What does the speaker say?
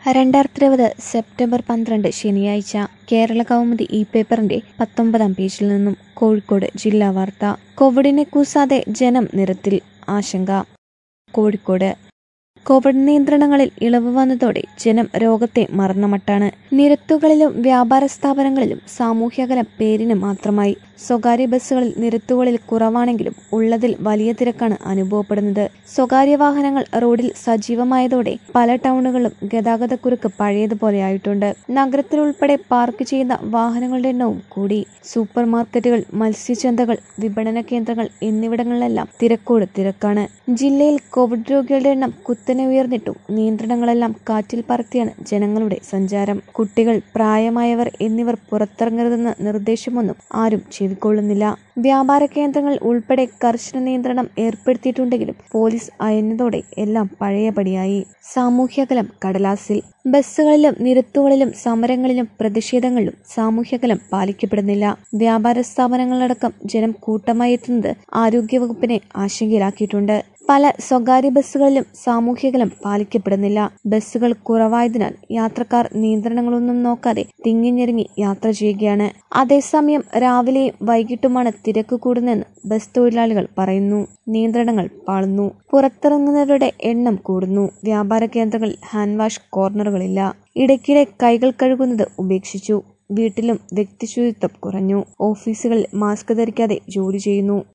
രണ്ടായിരത്തി ഇരുപത് സെപ്റ്റംബർ പന്ത്രണ്ട് ശനിയാഴ്ച കേരള കൗമുദി ഇ പേപ്പറിന്റെ പത്തൊമ്പതാം പേജിൽ നിന്നും കോഴിക്കോട് ജില്ലാ വാർത്ത കോവിഡിനെ കൂസാതെ ജനം നിരത്തിൽ ആശങ്ക കോഴിക്കോട് കോവിഡ് നിയന്ത്രണങ്ങളിൽ ഇളവ് വന്നതോടെ ജനം രോഗത്തെ മറന്ന മട്ടാണ് നിരത്തുകളിലും വ്യാപാര സ്ഥാപനങ്ങളിലും സാമൂഹ്യകലം പേരിന് മാത്രമായി സ്വകാര്യ ബസ്സുകളിൽ നിരത്തുകളിൽ കുറവാണെങ്കിലും ഉള്ളതിൽ വലിയ തിരക്കാണ് അനുഭവപ്പെടുന്നത് സ്വകാര്യ വാഹനങ്ങൾ റോഡിൽ സജീവമായതോടെ പല ടൗണുകളിലും ഗതാഗതക്കുരുക്ക് പഴയതുപോലെയായിട്ടുണ്ട് നഗരത്തിൽ ഉൾപ്പെടെ പാർക്ക് ചെയ്യുന്ന വാഹനങ്ങളുടെ എണ്ണവും കൂടി സൂപ്പർ മാർക്കറ്റുകൾ മത്സ്യചന്തകൾ വിപണന കേന്ദ്രങ്ങൾ എന്നിവിടങ്ങളിലെല്ലാം തിരക്കോട് തിരക്കാണ് ജില്ലയിൽ കോവിഡ് രോഗികളുടെ എണ്ണം കുത്തനെ ഉയർന്നിട്ടും നിയന്ത്രണങ്ങളെല്ലാം കാറ്റിൽ പറത്തിയാണ് ജനങ്ങളുടെ സഞ്ചാരം കുട്ടികൾ പ്രായമായവർ എന്നിവർ പുറത്തിറങ്ങരുതെന്ന നിർദ്ദേശമൊന്നും ആരും ചെവിക്കൊള്ളുന്നില്ല വ്യാപാര കേന്ദ്രങ്ങൾ ഉൾപ്പെടെ കർശന നിയന്ത്രണം ഏർപ്പെടുത്തിയിട്ടുണ്ടെങ്കിലും പോലീസ് അയഞ്ഞതോടെ എല്ലാം പഴയപടിയായി സാമൂഹ്യകലം കടലാസിൽ ബസ്സുകളിലും നിരത്തുകളിലും സമരങ്ങളിലും പ്രതിഷേധങ്ങളിലും സാമൂഹ്യകലം പാലിക്കപ്പെടുന്നില്ല വ്യാപാര സ്ഥാപനങ്ങളടക്കം ജനം കൂട്ടമായി എത്തുന്നത് ആരോഗ്യവകുപ്പിനെ ആശങ്കയിലാക്കിയിട്ടുണ്ട് പല സ്വകാര്യ ബസ്സുകളിലും സാമൂഹ്യകലം പാലിക്കപ്പെടുന്നില്ല ബസ്സുകൾ കുറവായതിനാൽ യാത്രക്കാർ നിയന്ത്രണങ്ങളൊന്നും നോക്കാതെ തിങ്ങിഞ്ഞെരുങ്ങി യാത്ര ചെയ്യുകയാണ് അതേസമയം രാവിലെയും വൈകിട്ടുമാണ് തിരക്ക് കൂടുന്നതെന്ന് ബസ് തൊഴിലാളികൾ പറയുന്നു നിയന്ത്രണങ്ങൾ പാളുന്നു പുറത്തിറങ്ങുന്നവരുടെ എണ്ണം കൂടുന്നു വ്യാപാര കേന്ദ്രങ്ങളിൽ ഹാൻഡ് വാഷ് കോർണറുകളില്ല ഇടയ്ക്കിടെ കൈകൾ കഴുകുന്നത് ഉപേക്ഷിച്ചു വീട്ടിലും വ്യക്തിശുചിത്വം കുറഞ്ഞു ഓഫീസുകളിൽ മാസ്ക് ധരിക്കാതെ ജോലി ചെയ്യുന്നു